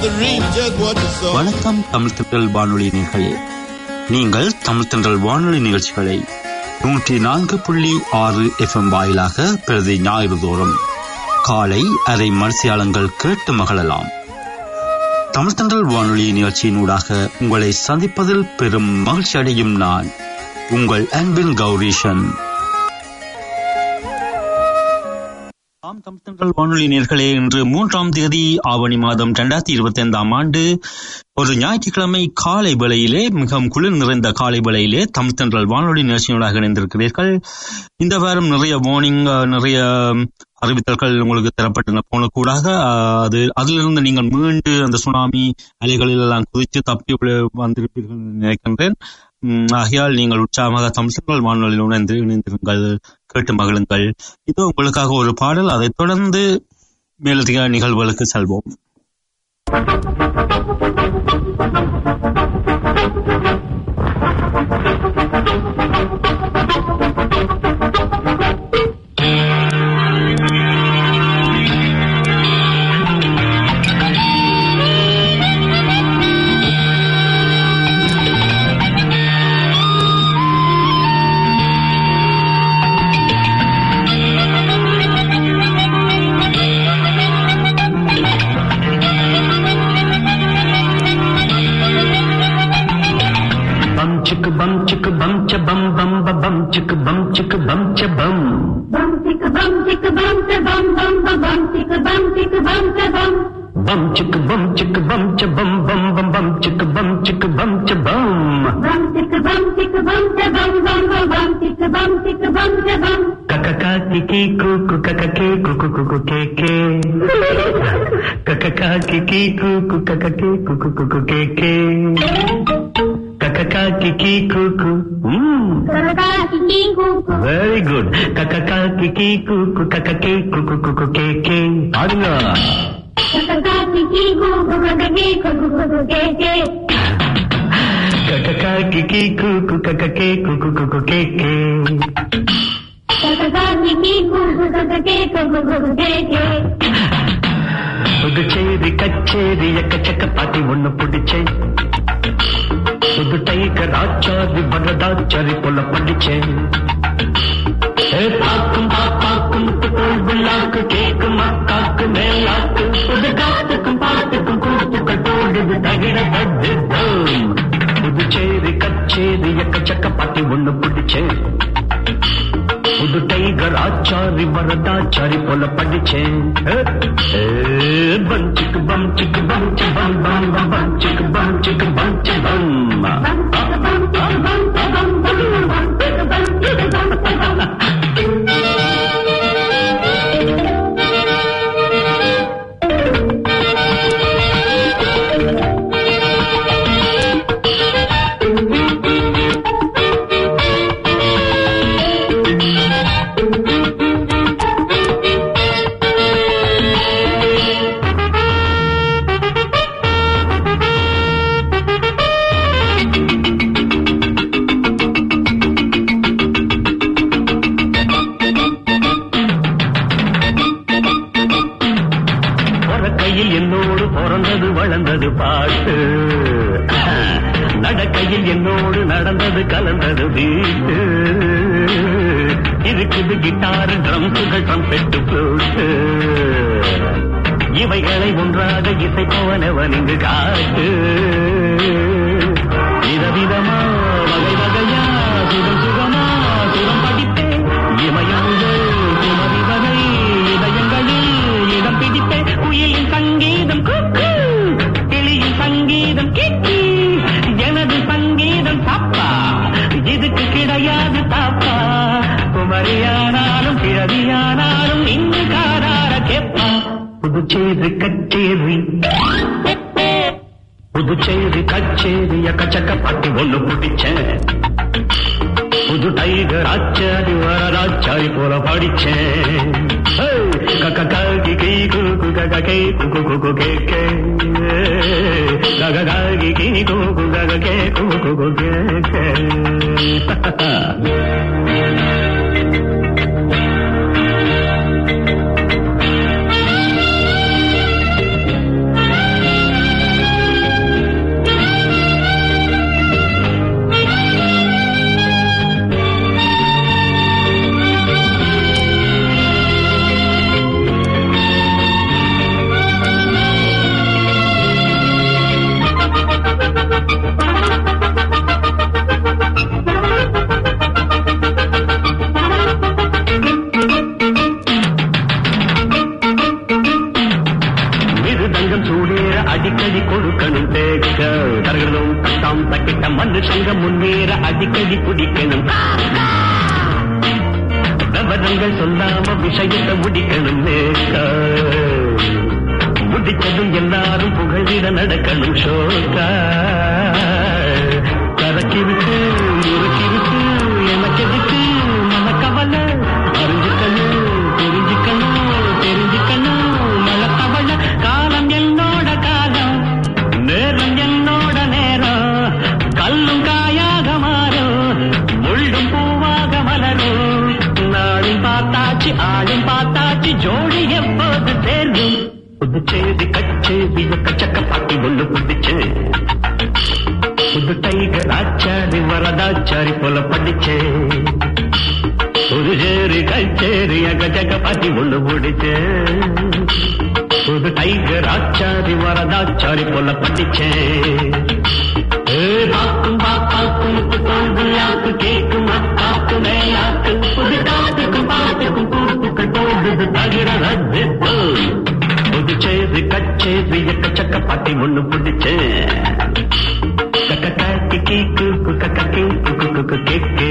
to reap just what you sow. வணக்கம் தமிழ் திண்டல் வானொலி நேர்களே நீங்கள் தமிழ் திண்டல் வானொலி நிகழ்ச்சிகளை நூற்றி நான்கு புள்ளி ஆறு எஃப்எம் வாயிலாக பிரதி ஞாயிறு தோறும் காலை அரை மனசியாளங்கள் கேட்டு மகிழலாம் தமிழ் திண்டல் வானொலி நிகழ்ச்சியினூடாக உங்களை சந்திப்பதில் பெரும் மகிழ்ச்சி அடையும் நான் உங்கள் அன்பின் கௌரீஷன் ஆம் தமிழ்த்தங்கள் வானொலி நேர்களே இன்று மூன்றாம் தேதி ஆவணி மாதம் இரண்டாயிரத்தி இருபத்தி ஐந்தாம் ஆண்டு ஒரு ஞாயிற்றுக்கிழமை காலை வேளையிலே மிகவும் குளிர் நிறைந்த காலை வேளையிலே தமிழ்த்தன்றல் வானொலி நிகழ்ச்சியோடாக இணைந்திருக்கிறீர்கள் இந்த வாரம் நிறைய வார்னிங் நிறைய அறிவித்தல்கள் உங்களுக்கு தரப்பட்டன போன கூடாக அது அதிலிருந்து நீங்கள் மீண்டு அந்த சுனாமி அலைகளில் எல்லாம் குதித்து தப்பி வந்திருப்பீர்கள் நினைக்கின்றேன் ஆகையால் நீங்கள் உற்சாகமாக தமிழ்ச்சங்கள் வானொலியில் உணர்ந்து இணைந்திருங்கள் கேட்டு மகிழுங்கள் இது உங்களுக்காக ஒரு பாடல் அதைத் தொடர்ந்து மேலதிக நிகழ்வுகளுக்கு செல்வோம் chick bum chick bum cha bum bum ba bum chick bum chick bum cha bum Bum chick bum chick bum cha bum bum ba bum chick bum chick bum cha bum. bum chick bum chick bum cha bum bum bum bum chick bum chick bum cha bum Bum chick bum chick bum cha bum bum ba bum chick bum chick bum cha bum. kaka ka ki ki ku ku kaka ke ku ku ku ku ke ke kaka ka ki ki ku ku kaka ke ku ku ku ku ke ke kaka ka ki ki ku ku mm. Kaka kiki kuku. Very good கக்க கா கி கு கு கக்க K கு கு கு கு கே கே பாருங்க Kaka kiki kuku kaka kiki kuku kuku keke. கக்க கா கி கு கு கக்க கே கு கு கு கு கே கே Kaka kiki kuku kaka kiki kuku kuku keke. Puducherry கச்சேரி எக்கச்சக்க பாட்டி ஒண்ணு பிடிச்சேன் புது டைகர் ஆச்சாரி வரதாச்சாரி போல படிச்சேன் ஏ பாக்கும் பாப்பாக்கும் தோல் விழாக்கு கேக்கும் அக்காக்கு மேலாக்கு புது காத்துக்கும் பாட்டுக்கும் கூத்துக்கள் போடுது தகிட தட்டுதோம் புதுச்சேரி கச்சேரி எக்கச்சக்க பாட்டி ஒண்ணு பிடிச்சேன் புது டைகர் ஆச்சாரி வரதாச்சாரி போல படிச்சேன் பஞ்சுக்கு பஞ்சுக்கு பஞ்சு பம் பம் பம் பஞ்சுக்கு பஞ்சுக்கு பஞ்சு பம் Bum chick bum chick bum cha bum bum ba bum chick bum chick bum cha bum. கையில் என்னோடு பிறந்தது வளர்ந்தது பாட்டு நடக்கையில் என்னோடு நடந்தது கலந்தது வீட்டு இருக்குது கிட்டார் ட்ரம்ஸுகள் ட்ரம்பெட்டு ஃப்ளூட்டு இவைகளை ஒன்றாக இசைப்பவனவன் இங்கு காட்டு விதவிதமா வகை வகையா சுகம் சுகமா சுகம் படிப்பேன் இமயங்கு சுமதி வகை இதயங்களில் இடம் பிடிப்பேன் குயிலின் சங்கீதம் குக்கு கிளியின் சங்கீதம் கிக்கி எனது சங்கீதம் தப்பா இதுக்கு கிடையாது தாப்பா குமரியானாலும் கிழவியானாலும் இங்கு காரார கேப்பா புதுச்சேரி கச்சேரி புதுச்சேரி கச்சேரி எக்கச்சக்க பாட்டி ஒண்ணு பிடிச்சேன் புது டைகர் ஆச்சாரி வரராச்சாரி போல படிச்சேன் கக்க காகி கை குகு கக கே குகு குகு கே கே கக காகி கை குகு கக கே குகு குகு கே கே சங்கம் சூடேற அடிக்கடி கொடுக்கணும் தேக்க தரகணும் தத்தாம் தக்கிட்ட மண்ணு சங்கம் முன்னேற அடிக்கடி குடிக்கணும் விவரங்கள் சொல்லாம விஷயத்தை முடிக்கணும் நேக்க முடிச்சதும் எல்லாரும் புகழிட நடக்கணும் ஷோக்கா கரக்கிருக்கு முறுக்கிருக்கு எனக்கு எதுக்கு மனக்கவலை அறிஞ்சுக்கணும் புரிஞ்சுக்கணும் தெரிஞ்சுக்கணும் மலக்கவலை காலம் என்னோட காலம் நேரம் என்னோட நேரம் கல்லும் காயாக மாறும் முள்ளும் பூவாக மலரும் நாளும் பார்த்தாச்சு ஆளும் பார்த்தாச்சு ஜோடி எப்போது சேர்ந்தும் புதுச்சேரி கச்சேரி கச்சக்க பாட்டி ஒண்ணு புடிச்சு புது டைகர் ஆச்சாரி வரதாச்சாரி போல படிச்சே புதுச்சேரி கச்சேரி கச்சக்க பாட்டி ஒண்ணு புடிச்சே புது டைகர் ஆச்சாரி வரதாச்சாரி போல படிச்சே பாக்கும் பாப்பாக்கும் தோல்வியாக்கு கேக்கும் அக்காக்கு மேலாக்கு புது காத்துக்கும் பாட்டுக்கும் கூட்டுக்கள் போடுது தகிர ரத்து புதுச்சேரி கச்சேரி எக்கச்சக்க பாட்டி ஒண்ணு பிடிச்சேன் கக்கி கீக்கு கக்கி குக்கு கேக்கு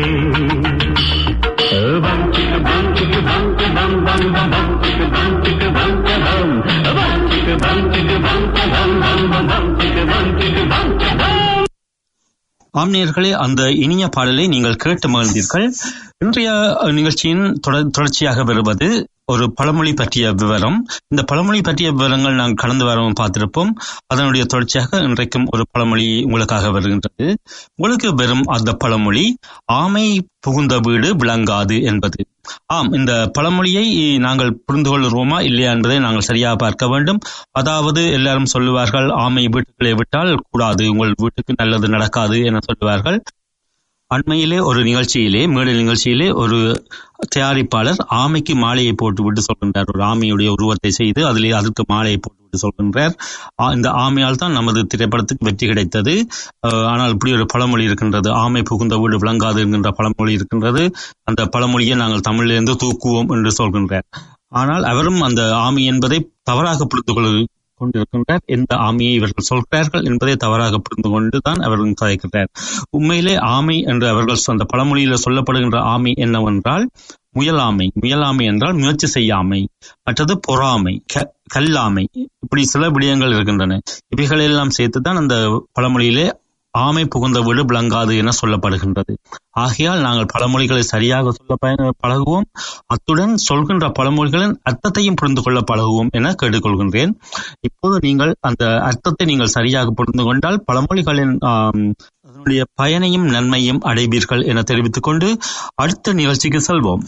பம் சிக்கு பம் சிக்கு பம் கு பம் பம் பம் பம் சிக்கு பம் சிக்கு பம் கு பம் பம் சிக்கு பம் சிக்கு பம் கு பம் பம் பம் பம் சிக்கு பம் சிக்கு பம் கு பம் ஆம் நேயர்களே அந்த இனிய பாடலை நீங்கள் கேட்டு மகிழ்ந்தீர்கள் இன்றைய அஹ், நிகழ்ச்சியின் தொடர் தொடர்ச்சியாக வருவது ஒரு பழமொழி பற்றிய விவரம் இந்த பழமொழி பற்றிய விவரங்கள் நாங்கள் கடந்த வாரம் பார்த்திருப்போம் அதனுடைய தொடர்ச்சியாக இன்றைக்கும் ஒரு பழமொழி உங்களுக்காக வருகின்றது உங்களுக்கு வெறும் அந்த பழமொழி ஆமை புகுந்த வீடு விளங்காது என்பது ஆம் இந்த பழமொழியை நாங்கள் புரிந்து கொள்கிறோமா இல்லையா என்பதை நாங்கள் சரியாக பார்க்க வேண்டும் அதாவது எல்லாரும் சொல்லுவார்கள் ஆமை வீட்டுக்குள்ளே விட்டால் கூடாது உங்கள் வீட்டுக்கு நல்லது நடக்காது என சொல்லுவார்கள் அண்மையிலே ஒரு நிகழ்ச்சியிலே மேடை நிகழ்ச்சியிலே ஒரு தயாரிப்பாளர் ஆமைக்கு மாலையை போட்டு விட்டு சொல்கின்றார் ஒரு ஆமையுடைய உருவத்தை செய்து அதிலே அதற்கு மாலையை போட்டு விட்டு சொல்கின்றார் ஆ, இந்த ஆமையால் தான் நமது திரைப்படத்துக்கு வெற்றி கிடைத்தது அஹ், ஆனால் இப்படி ஒரு பழமொழி இருக்கின்றது ஆமை புகுந்த வீடு விளங்காது என்கின்ற பழமொழி இருக்கின்றது அந்த பழமொழியை நாங்கள் தமிழிலிருந்து தூக்குவோம் என்று சொல்கின்றார் ஆனால் அவரும் அந்த ஆமை என்பதை தவறாக புரிந்து கொள்ள கொண்டிருக்கின்றார் எந்த ஆமையை இவர்கள் சொல்கிறார்கள் என்பதை தவறாக புரிந்து கொண்டுதான் அவர்கள் கதைக்கிறார் உண்மையிலே ஆமை என்று அவர்கள் சொ- அந்த பழமொழியில சொல்லப்படுகின்ற ஆமை என்னவென்றால் முயலாமை முயலாமை என்றால் முயற்சி செய்யாமை மற்றது பொறாமை க- கல்லாமை இப்படி சில விடயங்கள் இருக்கின்றன இவைகளெல்லாம் சேர்த்துதான் அந்த பழமொழியிலே ஆமை புகுந்த வீடு விளங்காது என சொல்லப்படுகின்றது ஆகையால் நாங்கள் பழமொழிகளை சரியாக சொல்ல பய- பழகுவோம் அத்துடன் சொல்கின்ற பழமொழிகளின் அர்த்தத்தையும் புரிந்து கொள்ள பழகுவோம் என கேட்டுக்கொள்கின்றேன் இப்போது நீங்கள் அந்த அர்த்தத்தை நீங்கள் சரியாக புரிந்து கொண்டால் பழமொழிகளின் ஆம், அதனுடைய பயனையும் நன்மையும் அடைவீர்கள் என தெரிவித்துக் கொண்டு அடுத்த நிகழ்ச்சிக்கு செல்வோம்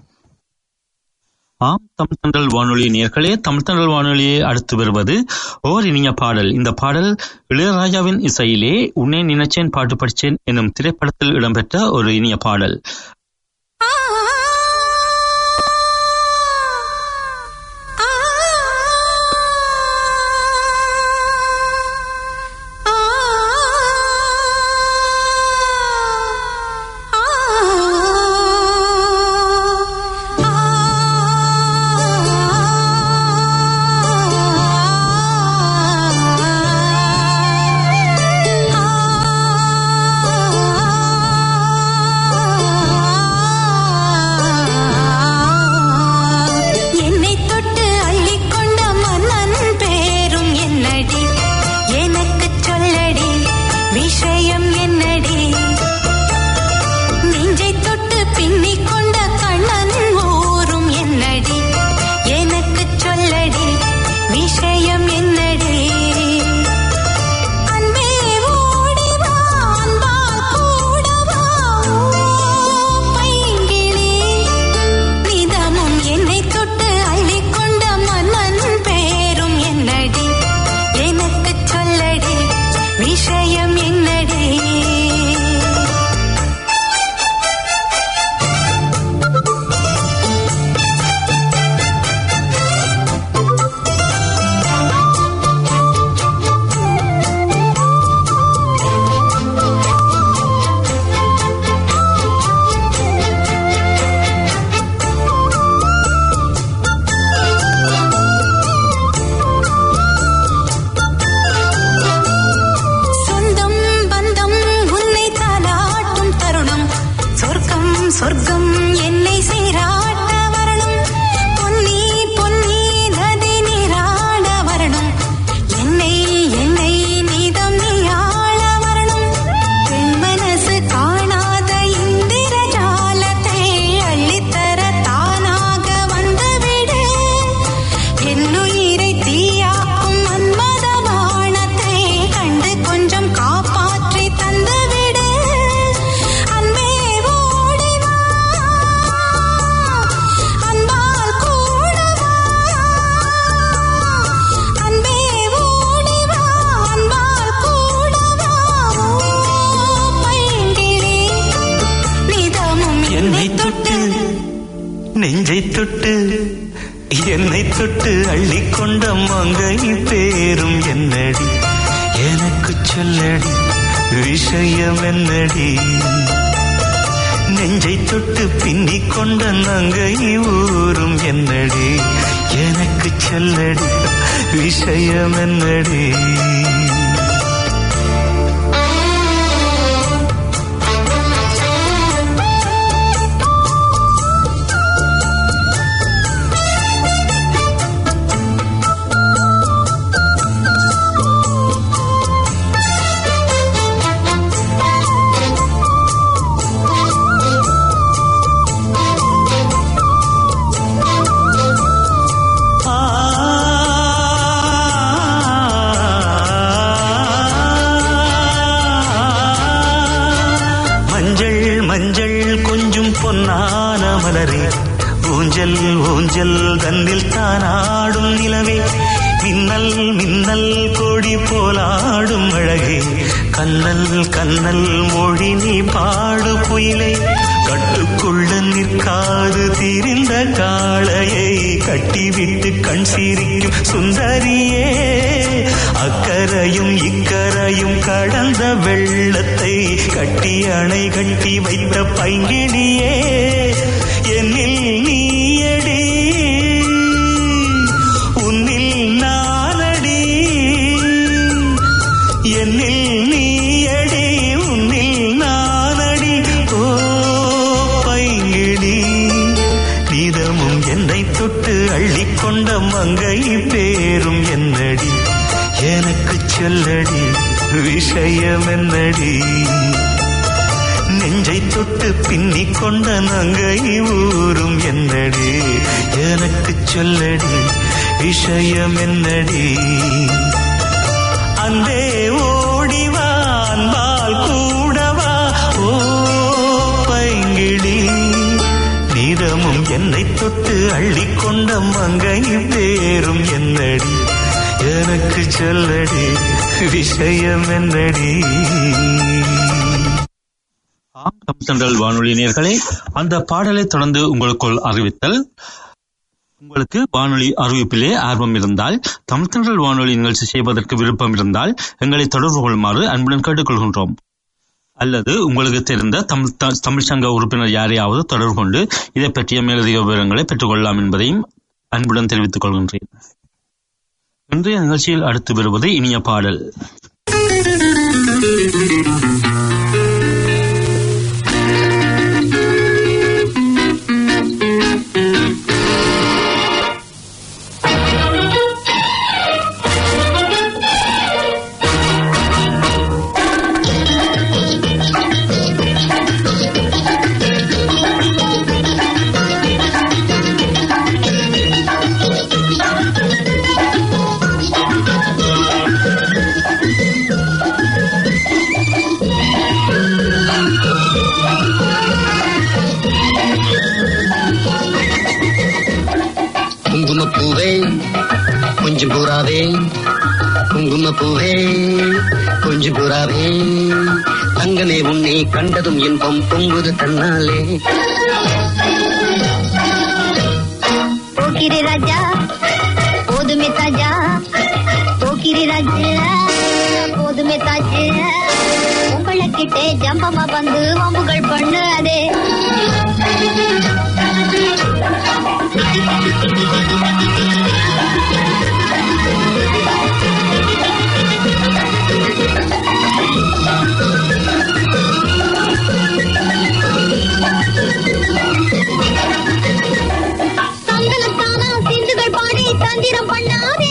ஆம் தமிழ் தண்டல் வானொலி நேர்களே தமிழ் தண்டல் வானொலியை அடுத்து வருவது ஓர் இனிய பாடல் இந்த பாடல் இளையராஜாவின் இசையிலே உன்னை நினைச்சேன் பாட்டு படிச்சேன் எனும் திரைப்படத்தில் இடம்பெற்ற ஒரு இனிய பாடல் ஆ தொட்டு அள்ளிக்கொண்ட மங்கை பேரும் என்னடி எனக்கு சொல்லடி விஷயம் என்னடி நெஞ்சை தொட்டு பின்னிக் கொண்ட நங்கை ஊரும் என்னடி எனக்கு சொல்லடி விஷயம் என்னடி மஞ்சள் மஞ்சள் கொஞ்சம் பொன்னான மலரே ஊஞ்சல் ஊஞ்சல் தன்னில் தானாடும் நிலவே மின்னல் மின்னல் கொடி போலாடும் அழகே கண்ணல் கண்ணல் மொழி நீ பாடு குயிலை கட்டுக்குள்ள நிற்காது திரிந்த காளையை கட்டிவிட்டு கண் சிரிக்கும் சுந்தரியே அக்கரையும் இக்கரையும் கடந்த வெள்ளத்தை கட்டி அணை கட்டி வைத்த பைங்கிடியே என்னில் நீயடி உன்னில் நானடி என்னில் நீயடி உன்னில் நானடி ஓ பைங்கிடி நீதமும் என்னை தொட்டு அள்ளிக்கொண்ட மங்கை பேரும் என்னடி எனக்கு சொல்லடி விஷயம் என்னடி நெஞ்சை தொட்டு பின்னிக் கொண்ட நங்கை ஊரும் என்னடி எனக்கு சொல்லடி விஷயம் என்னடி அன்பே ஓடிவா அன்பால் கூடவா ஓ பைங்கிடி நீதமும் என்னை தொட்டு அள்ளிக்கொண்ட மங்கை பேரும் என்னடி எனக்கு சொல்லடி விஷயம் என்னடி ஆம் தமிழ்ச்சென்றல் வானொலி நேர்களே அந்த பாடலை தொடர்ந்து உங்களுக்குள் அறிவித்தல் உங்களுக்கு வானொலி அறிவிப்பிலே ஆர்வம் இருந்தால் தமிழ்ச்சென்றல் வானொலி நிகழ்ச்சி செய்வதற்கு விருப்பம் இருந்தால் எங்களை தொடர்பு கொள்ளுமாறு அன்புடன் கேட்டுக்கொள்கின்றோம் அல்லது உங்களுக்கு தெரிந்த தமிழ் த- தமிழ் சங்க உறுப்பினர் யாரையாவது தொடர்பு கொண்டு இதை பற்றிய மேலதிக விவரங்களை பெற்றுக்கொள்ளலாம் என்பதையும் அன்புடன் தெரிவித்துக் கொள்கின்றேன் இன்றைய நிகழ்ச்சியில் அடுத்து வருவது இனிய பாடல் குங்குமப்பூவே கொஞ்சம் பூராவே குங்குமப்பூவே கொஞ்சம் பூராவே தங்கமே உன்னை கண்டதும் இன்பம் பொங்குது தன்னாலே போக்கிரி ராஜா போதுமே தாஜா போக்கிரி ராஜா போதுமே தாஜா உங்களுக்கிட்டே ஜம்பமா வந்து வம்புகள் பண்ணாதே சந்தனத்தானா சிந்துகள் பாடி தந்திரம் பண்ணாதே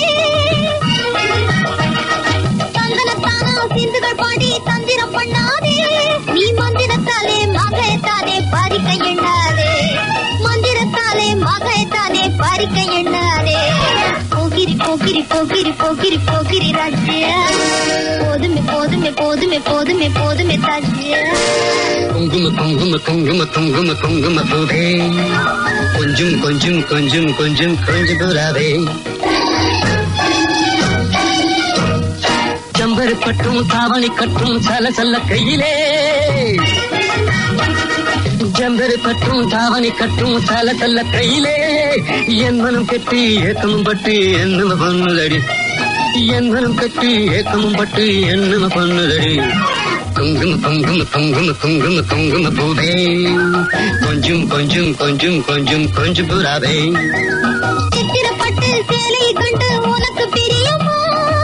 சந்தனத்தானா சிந்துகள் பாடி தந்திரம் பண்ணாதே நீ மந்திரத்தாலே மகைத்தானே பறிக்க எண்ணாதே மந்திரத்தாலே மகைத்தானே பறிக்க எண்ணாதே போகிரி போகிரி போகிரி போகிரி போகிரி ராஜ்யா போதுமே போதுமே போதுமே போதுமே போதுமே தாஜ்யா குங்கும குங்கும குங்கும குங்கும குங்கும பூவே கொஞ்சம் கொஞ்சம் கொஞ்சம் கொஞ்சம் கொஞ்சம் பூராவே செம்பரு கட்டும் தாவணி கட்டும் சல சல கையிலே ஜம்பரு பட்டும் தாவணி கட்டும் தல தல்ல கையிலே என் மனம் கட்டி ஏக்கமும் பட்டு என்னம பண்ணுதடி என் மனம் கட்டி ஏக்கமும் பட்டு என்னம பண்ணுதடி குங்கும குங்கும குங்கும குங்கும குங்கும பூவே கொஞ்சம் கொஞ்சம் கொஞ்சம் கொஞ்சம் கொஞ்சம் புறாவே சித்திரப்பட்டு சேலை கண்டு உனக்கு பிரியமா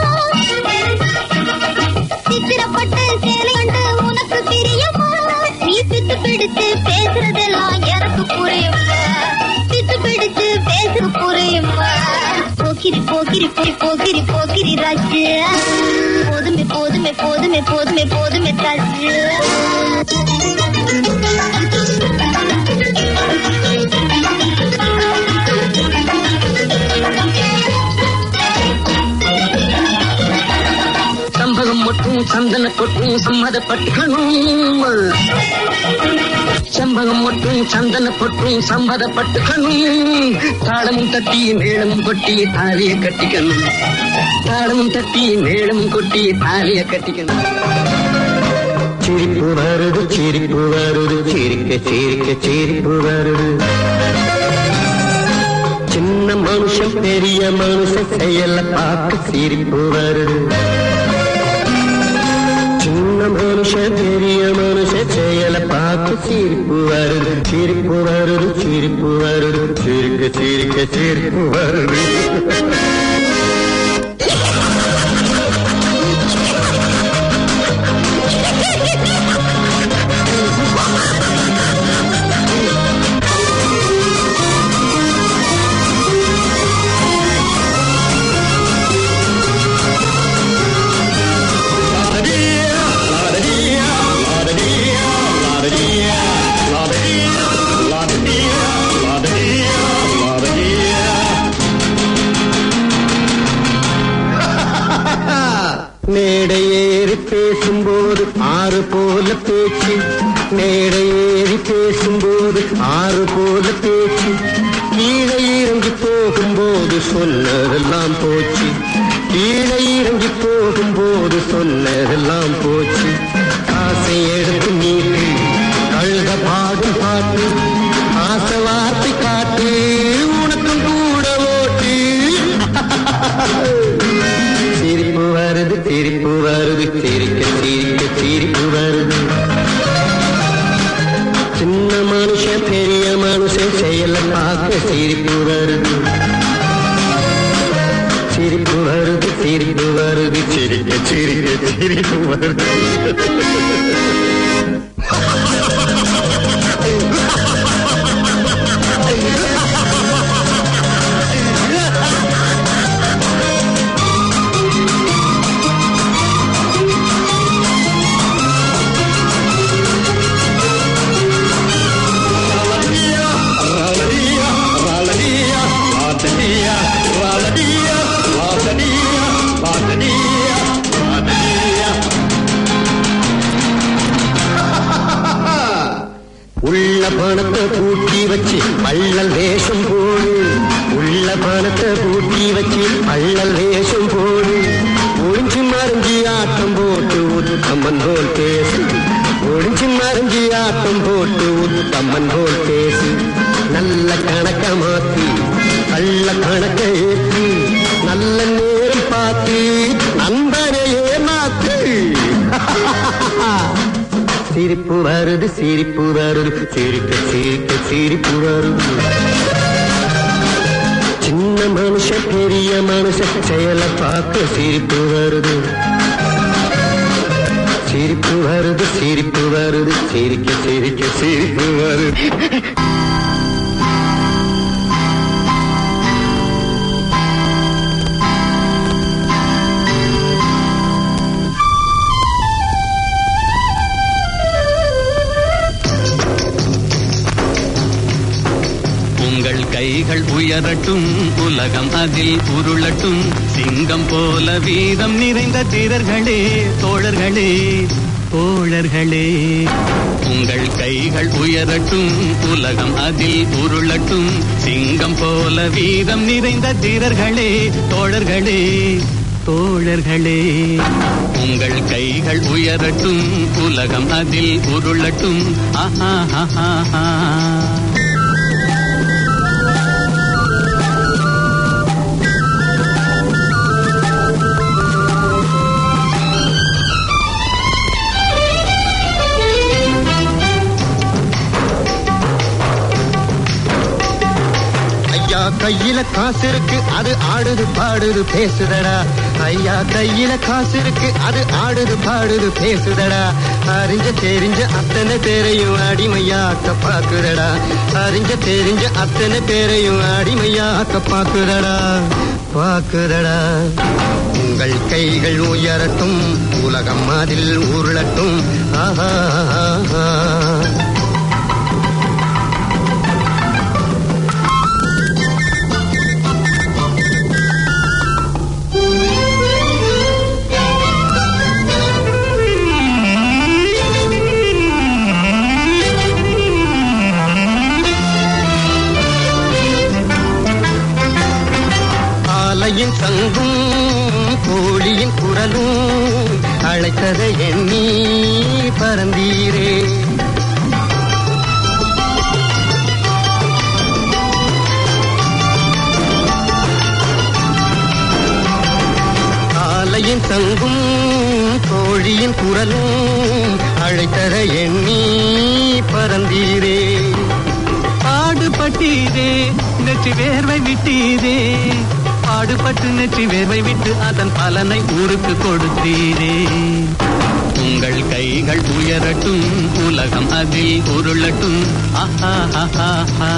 சித்திரப்பட்டு சேலை கண்டு உனக்கு பிரியமா நீ பித்து பிடிச்சு பேசுறதெல்லாம் எனக்கு புரியும் பித்து பிடிச்சு பேச புரியும் போக்கிரி போக்கிரி போய் போக்கிரி போக்கிரி ராஜு போதுமே போதுமே போதுமே போதுமே போதுமே ராஜு சம்பகம் மட்டும் சந்தன கொட்டும் சம்மதப்பட்டுக்கணும் சம்பகம் மட்டும் சந்தன பொட்டும் சம்மதப்பட்டுக்கணும் தாளமும் தட்டி மேளமும் கொட்டி தாலிய கட்டிக்கணும் தாளமும் தட்டி மேளமும் கொட்டி தாலிய கட்டிக்கணும் சிரிப்பு வருது சிரிப்பு வருது சிரிக்க சிரிக்க சிரிப்பு வருது சின்ன மனுஷன் பெரிய மனுஷன் செயல பார்க்க சிரிப்பு வருது சின்ன மனுஷன் பெரிய மனுஷன் செயல பார்க்க சிரிப்பு வருது சிரிப்பு வருது சிரிப்பு வருது சிரிக்க சிரிக்க சிரிப்பு வருது மேடை ஏறி பேசும்போது ஆறு போல பேச்சு மேடை ஏறி பேசும்போது ஆறு போல பேச்சு கீழே இறங்கி போகும்போது சொன்னதெல்லாம் போச்சு கீழே இறங்கி போகும்போது சொன்னதெல்லாம் போச்சு ஆசை எடுத்து நீட்டு கழுத பாடும் பாட்டு ஆசை வார்த்தை காட்டு உனக்கும் கூட ஓட்டு சிரிப்பு வருது சிரிப்பு வருது சிரிக்க சிரிக்க சிரிப்பு வருது சின்ன மனுஷன் பெரிய மனுஷன் செயல பார்க்க சிரிப்பு வருது சிரிப்பு வருது சிரிப்பு வருது சிரிக்க சிரிக்க சிரிப்பு வருது உள்ள பணத்தை பூட்டி வச்சு பள்ளல் வேஷம் போடு உள்ள பணத்தை பூட்டி வச்சு பள்ளல் வேஷம் போடு ஒளிஞ்சு மறைஞ்சி ஆட்டம் போட்டு உத்தம்மன் போல் பேசு ஒளிஞ்சு மறைஞ்சி ஆட்டம் போட்டு உத்தம்மன் போல் பேசு நல்ல கணக்க மாத்தி கள்ள கணக்க ஏற்றி நல்ல நேரம் பார்த்து நண்பனையே மாத்து சிரிப்பு வருது சிரிப்பு வருது சிரிக்க சிரிக்க சிரிப்பு வருது சின்ன மனுஷன் பெரிய மனுஷன் செயலை பார்க்க சிரிப்பு வருது சிரிப்பு வருது சிரிப்பு வருது சிரிக்க சிரிக்க சிரிப்பு வருது உங்கள் கைகள் உயரட்டும் உலகம் அதில் உருளட்டும் சிங்கம் போல வீரம் நிறைந்த வீரர்களே தோழர்களே தோழர்களே உங்கள் கைகள் உயரட்டும் உலகம் அதில் உருளட்டும் சிங்கம் போல வீரம் நிறைந்த வீரர்களே தோழர்களே தோழர்களே உங்கள் கைகள் உயரட்டும் உலகம் அதில் உருளட்டும் ஆஹா ஆஹா ஆஹா ஐயா கையில காசு இருக்கு அது ஆடுது பாடுது பேசுதடா ஐயா கையில காசு இருக்கு அது ஆடுது பாடுது பேசுதடா அறிஞ்ச தெரிஞ்ச அத்தனை பேரையும் அடிமையாக்க பாக்குதடா அறிஞ்ச தெரிஞ்ச அத்தனை பேரையும் அடிமையாக்க பாக்குதடா பாக்குதடா உங்கள் கைகள் உயரட்டும் உலகம் அதில் உருளட்டும் ஆஹா ஆஹா. ஆலையின் சங்கும் கோழியின் குரலும் அழைத்ததை எண்ணி பரந்தீரே ஆலையின் சங்கும் கோழியின் குரலும் அழைத்ததை எண்ணி பரந்தீரே பாடுபட்டீரே நெற்றி வேர்வை விட்டீரே பாடுபட்டு நெற்றி வேர்வை விட்டு அதன் பலனை ஊருக்கு கொடுத்தீரே உங்கள் கைகள் உயரட்டும் உலகம் அதில் உருளட்டும் ஆஹா ஆஹா ஆஹா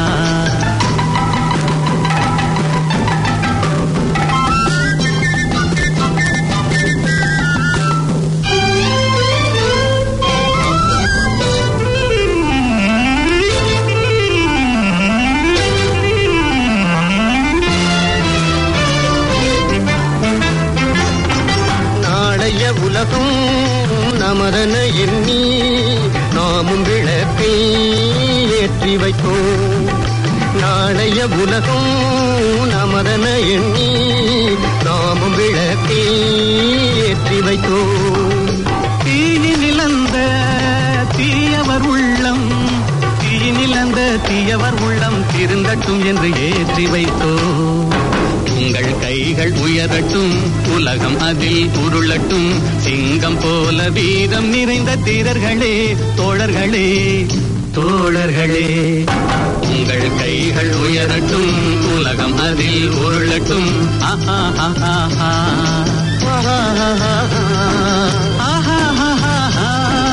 நாளைய உலகம் நமதன எண்ணி நாமும் விளக்கை ஏற்றி வைத்தோம் நாளைய உலகம் நமதன எண்ணி நாமும் விளக்கை ஏற்றி வைத்தோம் தீயினில் நிலந்த தீயவர் உள்ளம் தீயினில் அந்த தீயவர் உள்ளம் திருந்தட்டும் என்று ஏற்றி வைத்தோ உங்கள் கைகள் உயரட்டும் உலகம் அதில் உருளட்டும் சிங்கம் போல வீரம் நிறைந்த தீரர்களே தோழர்களே தோழர்களே உங்கள் கைகள் உயரட்டும் உலகம் அதில் உருளட்டும் ஆஹா ஆஹா ஆஹா ஆஹா ஆஹா ஆஹா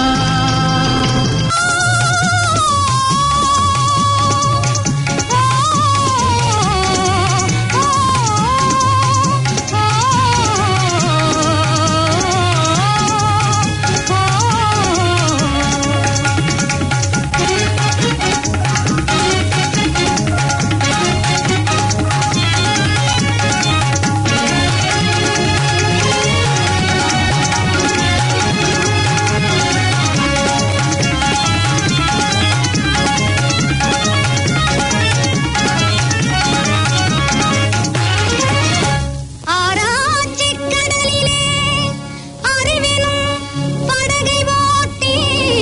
ஆராய்ச்சிக் கடலிலே அறிவினும் படகை ஓட்டி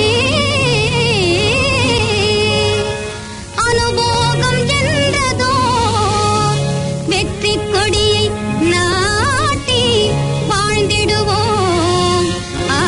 அனுபோகம் என்றதோ வெற்றி கொடியை நாட்டி வாழ்ந்திடுவோம் ஆ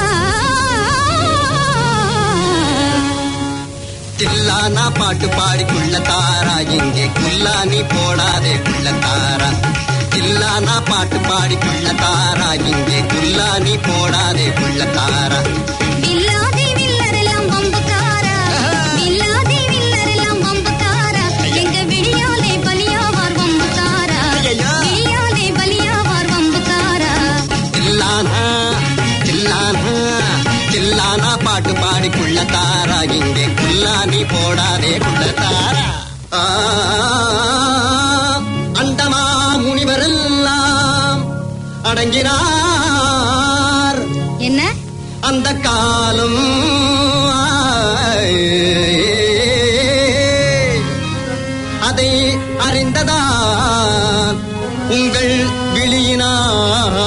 தில்லானா பாட்டு பாடிக்குள்ள தாரா இங்கே குல்லானி போடாதே குள்ள தாரா தில்லானா பாட்டு பாடிக்குள்ள தாரா இங்கே குல்லானி போடாதே குள்ள தாரா வில்லாதி வில்லரெல்லாம் வம்புக்காரா வில்லாதி வில்லரெல்லாம் வம்புக்காரா எங்க விடியாலே பலியாவார் வம்புக்காரா ஐயையோ. விடியாலே பலியாவார் வம்புக்காரா தில்லானா தில்லானா தில்லானா பாட்டு பாடிக்குள்ள தாரா இங்கே குல்லானி போடாதே குள்ள தாரா ஆ, அண்டமா முனிவரெல்லாம் அடங்கினார் என்ன அந்த காலம் அதை அறிந்ததான் உங்கள் விழியினால்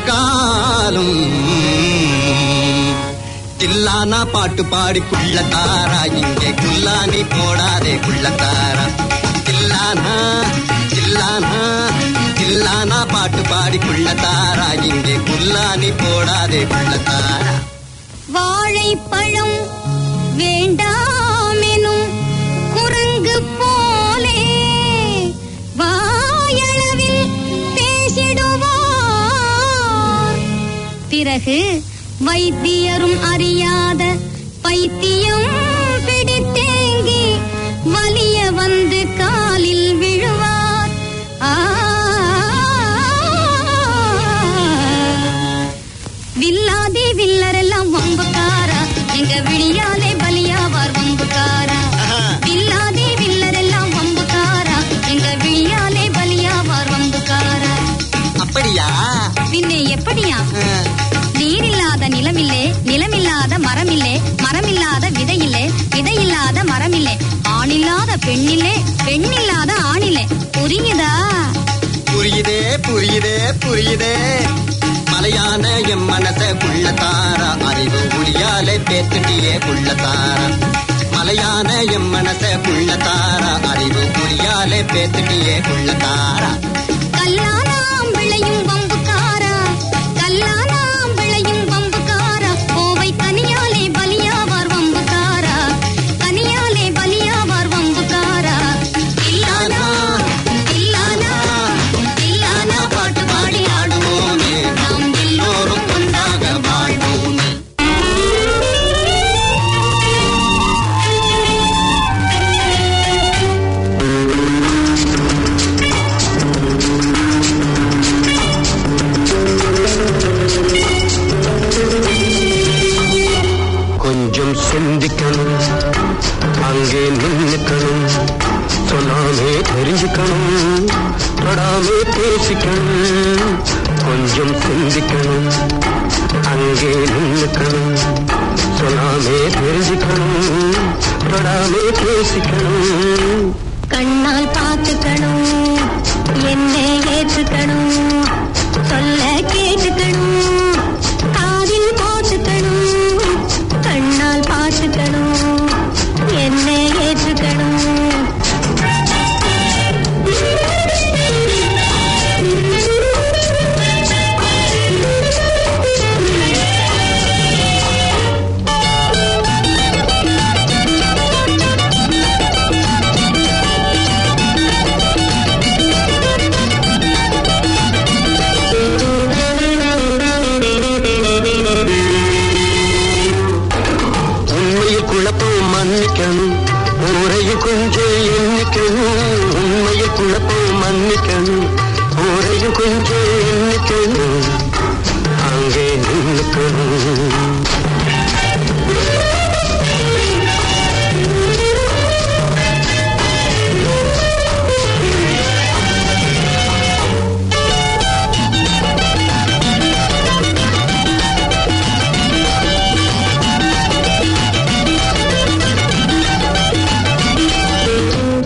காலும் தில்லானா பாட்டு பாடி குள்ளத்தாரா இங்கே குல்லானி போடாதே குள்ளத்தாரா தில்லானா தில்லானா தில்லானா பாட்டு பாடி குள்ளத்தாரா இங்கே குல்லானி போடாதே குள்ளத்தாரா வாழைப்பழம் வேண்டாமெனும் குரங்கு போலே வாயளவில் பேசிடுவார் பிறகு வைத்தியரும் அறியாத பைத்தியம் பிடித்தேங்கி வலிய வந்து காலில் விழுவார் ஆ வில்லாதே வில்லரெல்லாம் வம்புக்காரா எங்க விழியாலே பலியாவார் வம்புக்காரா வில்லாதே வில்லரெல்லாம் வம்புக்காரா எங்க விழியாலே பலியாவார் வம்புக்காரா அப்படியா பின்னே எப்படியா நீரில்லாத நிலமில்லே நிலமில்லாத மரமில்லே மரமில்லாத விதையில்லே விதையில்லாத மரமில்லே ஆணில்லாத பெண்ணில்லே பெண்ணில்லாத ஆணில்லே புரியுதா புரியுதே புரியுதே புரியுதே மலையான எம் மனச குள்ளத்தாரா அறிவு ஒளியாலே பேத்துட்டியே குள்ளத்தாரா மலையான எம் மனச குள்ளத்தாரா அறிவு ஒளியாலே பேத்துட்டியே குள்ளத்தாரா கல்லானாம் விளையும் வம்புக்காரா கல்லானாம் விளையும் வம்புக்காரா கோவை கனியாலே பலியாவார் வம்புக்காரா கனியாலே பலியாவார் வம்புக்காரா இல்லானா இல்லானா இல்லானா பாட்டு பாடி ஆடுவோமே நாம் எல்லோரும் ஒன்றாக வாழ்வோமே கொஞ்சம் சிந்திக்கணும் அங்கே நின்னுக்கணும் சொல்லாமே தெரிஞ்சுக்கணும் தொடாமே பேசிக்கணும் கொஞ்சம் சிந்திக்கணும் அங்கே நின்னுக்கணும் சொல்லாமே தெரிஞ்சுக்கணும் தொடாமே பேசிக்கணும் கண்ணால் பார்த்துக்கணும் என்ன ஏற்றுக்கணும் சொல்ல கேட்டுக்கணும் காதில் போட்டுக்கணும் கண்ணால் பார்த்துக்கணும் என்ன ஏற்றுக்கணும் உண்மையில் குழப்பம் மன்னிக்கணும் ஊரையும் கொஞ்சம் எண்ணிக்கணும் உண்மையில் குழப்பம் மன்னிக்கணும் ஊரையும் கொஞ்சம் எண்ணிக்கணும் அங்கே நின்னுக்கணும்